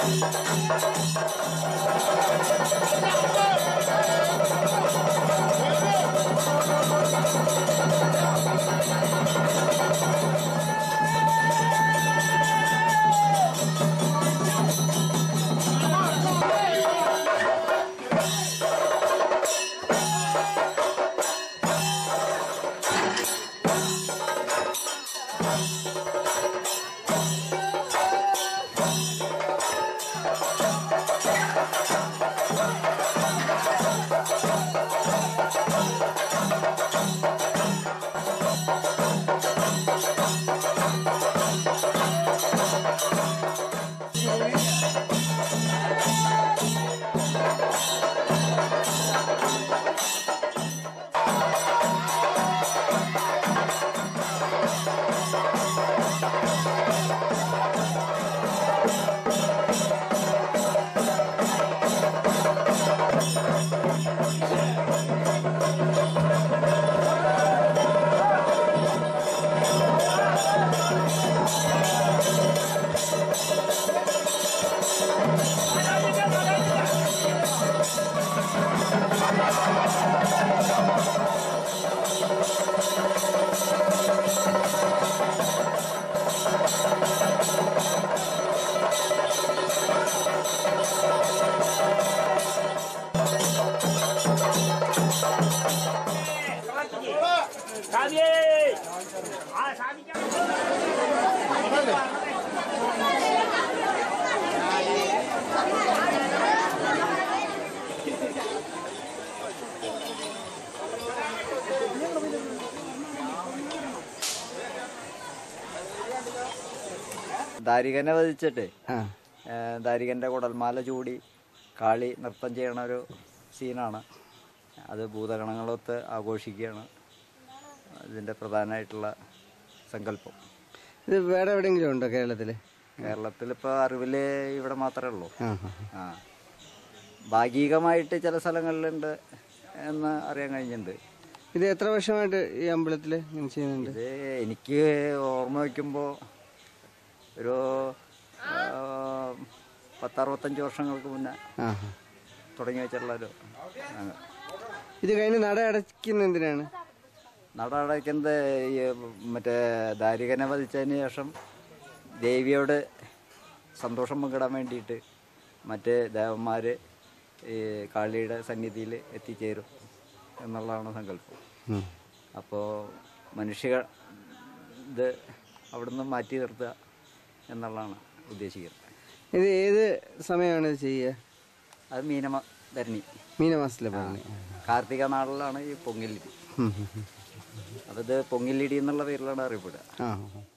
സ്വാമിയേ ആ സ്വാമിക്ക് ദാരികനെ വധിച്ചിട്ട് ആ ഏഹ് ദാരികന്റെ കുടൽമാല ചൂടി കാളി നൃത്തം ചെയ്യണ ഒരു സീനാണ് അത് ഭൂതഗണങ്ങളൊത്ത് ആഘോഷിക്കുകയാണ് ഇതിൻ്റെ പ്രധാനമായിട്ടുള്ള സങ്കല്പം ഇത് വേറെ എവിടെയെങ്കിലും ഉണ്ടോ കേരളത്തിൽ കേരളത്തിൽ ഇപ്പോൾ അറിവിൽ ഇവിടെ മാത്രമേ ഉള്ളൂ ആ ആ ഭാഗികമായിട്ട് ചില സ്ഥലങ്ങളിലുണ്ട് എന്ന് അറിയാൻ കഴിഞ്ഞിട്ടുണ്ട് ഇത് എത്ര വർഷമായിട്ട് ഈ അമ്പലത്തിൽ ഇങ്ങനെ ചെയ്യുന്നുണ്ട് ഇത് എനിക്ക് ഓർമ്മ വയ്ക്കുമ്പോൾ ഒരു ആ, പത്തറുപത്തഞ്ച് വർഷങ്ങൾക്ക് മുന്നേ ആ തുടങ്ങി വെച്ചിട്ടുള്ളൊരു ആണ്. ഇത് കഴിഞ്ഞ് നട അടയ്ക്കുന്ന എന്തിനാണ് നട അടയ്ക്കുന്നത് ഈ മറ്റേ ദാരികനെ വധിച്ചതിന് ശേഷം ദേവിയോട് സന്തോഷം പങ്കിടാൻ വേണ്ടിയിട്ട് മറ്റ് ദേവന്മാർ ഈ കാളിയുടെ സന്നിധിയിൽ എത്തിച്ചേരും എന്നുള്ളതാണ് സങ്കല്പം ഉം. അപ്പോൾ മനുഷ്യ ഇത് അവിടുന്ന് മാറ്റി നിർത്തുക എന്നുള്ളതാണ് ഉദ്ദേശിക്കുന്നത് ഇത് ഏത് സമയമാണ് ഇത് ചെയ്യുക അത് മീനമ ധരണി മീനമാസത്തിലെ പറഞ്ഞ് കാർത്തിക നാളിലാണ് ഈ പൊങ്ങിലിടി ഉം, ഉം, ഉം. അപ്പോൾ ഇത് പൊങ്ങിലിടി എന്നുള്ള പേരിലാണ് അറിയപ്പെടുക ആ